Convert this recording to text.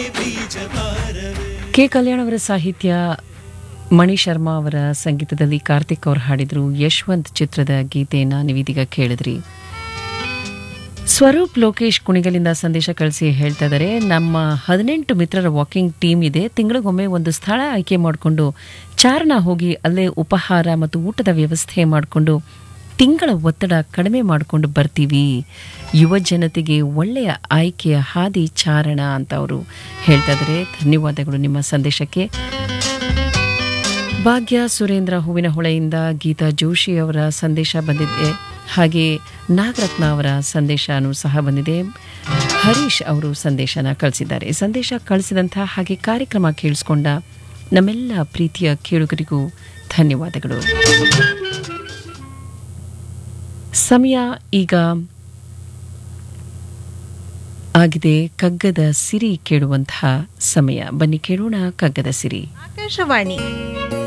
K Kalyan ಅವರ ಸಾಹಿತ್ಯ ಮಣಿ ಶರ್ಮಾ ಅವರ ಸಂಗೀತದಲ್ಲಿ ಕಾರ್ತಿಕ್ ಅವರು ಹಾಡಿದ್ರು ಯಶವಂತ್ ಚಿತ್ರದ ಗೀತೆಯನ್ನು ನೀವೀದೀಗ ಕೇಳಿದ್ರಿ ಸ್ವರೂಪ್ ಲೋಕೇಶ್ ಕುಣಿಗಲಿಂದ ಸಂದೇಶ ಕಳಿಸಿ ಹೇಳ್ತಾ ಇದ್ದಾರೆ ನಮ್ಮ ಹದಿನೆಂಟು ಮಿತ್ರರ ವಾಕಿಂಗ್ ಟೀಮ್ ಇದೆ ತಿಂಗಳಿಗೊಮ್ಮೆ ಒಂದು ಸ್ಥಳ ಆಯ್ಕೆ ಮಾಡಿಕೊಂಡು ಚಾರಣ ಹೋಗಿ ಅಲ್ಲೇ ಉಪಹಾರ ಮತ್ತು ಊಟದ ವ್ಯವಸ್ಥೆ ಮಾಡಿಕೊಂಡು ತಿಂಗಳ ಒತ್ತಡ ಕಡಿಮೆ ಮಾಡಿಕೊಂಡು ಬರ್ತೀವಿ ಯುವ ಜನತೆಗೆ ಒಳ್ಳೆಯ ಆಯ್ಕೆಯ ಹಾದಿ ಚಾರಣ ಅಂತ ಅವರು ಹೇಳ್ತಾ ಇದ್ದಾರೆ ಧನ್ಯವಾದಗಳು ನಿಮ್ಮ ಸಂದೇಶಕ್ಕೆ ಭಾಗ್ಯ ಸುರೇಂದ್ರ ಹೂವಿನ ಹೊಳೆಯಿಂದ ಗೀತಾ ಜೋಶಿ ಅವರ ಸಂದೇಶ ಬಂದಿದೆ ಹಾಗೆ ನಾಗರತ್ನ ಅವರ ಸಂದೇಶನೂ ಸಹ ಬಂದಿದೆ ಹರೀಶ್ ಅವರು ಸಂದೇಶನ ಕಳಿಸಿದ್ದಾರೆ ಸಂದೇಶ ಕಳಿಸಿದಂಥ ಹಾಗೆ ಕಾರ್ಯಕ್ರಮ ಕೇಳಿಸ್ಕೊಂಡ ನಮ್ಮೆಲ್ಲ ಪ್ರೀತಿಯ ಕೇಳುಗರಿಗೂ ಧನ್ಯವಾದಗಳು ಸಮಯ ಈಗ ಆಗಿದೆ ಕಗ್ಗದ ಸಿರಿ ಕೇಳುವಂತಹ ಸಮಯ ಬನ್ನಿ ಕೇಳೋಣ ಕಗ್ಗದ ಸಿರಿ ಆಕಾಶವಾಣಿ